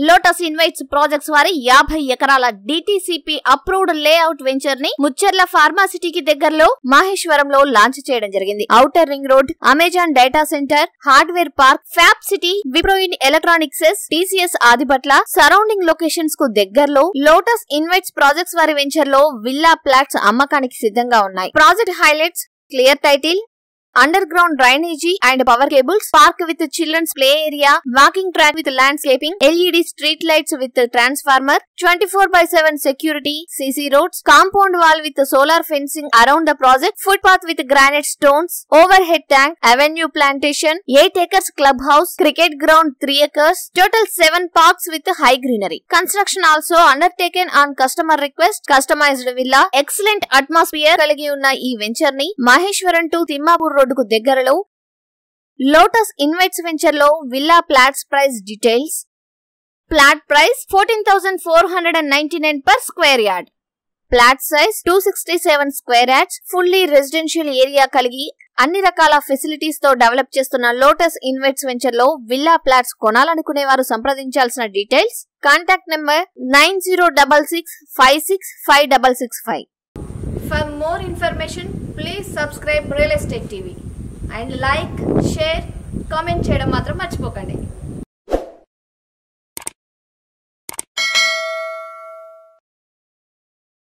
lotus Invites projects వారి యాభై ఎకరాల డిటిసిపి అప్రూవ్డ్ లేఅవుట్ వెంచర్ ని ముచ్చర్ల ఫార్మాసిటీకి దగ్గరలో మాహేశ్వరంలో లాంచ్ చేయడం జరిగింది outer ring road Amazon data centre hardware park fab city విప్రోయిన్ ఎలక్ట్రానిక్సెస్ టీసీఎస్ ఆదిపట్ల సరౌండింగ్ లొకేషన్స్ కు దగ్గరలో లోటస్ ఇన్వైట్స్ ప్రాజెక్ట్స్ వారి వెంచర్ లో విల్లా ప్లాట్స్ అమ్మకానికి సిద్ధంగా ఉన్నాయి project highlights clear title underground drainage and power cables park with children's play area walking track with landscaping LED street lights with transformer twenty four by seven security CC roads compound wall with solar fencing around the project footpath with granite stones overhead tank avenue plantation eight acres clubhouse cricket ground three acres total seven parks with high greenery construction also undertaken on customer request customised villa excellent atmosphere కలిగి ఉన్న ఈ venture ని Maheshwaram to Thimmapur రోడ్డుకు దగ్గరలో Lotus Invites venture లో villa plots price details plot price fourteen thousand four hundred and ninety nine per square yard plot size two sixty seven square yards fully residential area కలిగి అన్ని రకాల facilities తో develop చేస్తున్న Lotus Invites venture లో villa plots కొనాలనుకునే వారు సంప్రదించాల్సిన details contact number nine zero double six five six five double six five for more information please subscribe real estate TV and like share comment చేయడం మాత్రం మర్చిపోకండి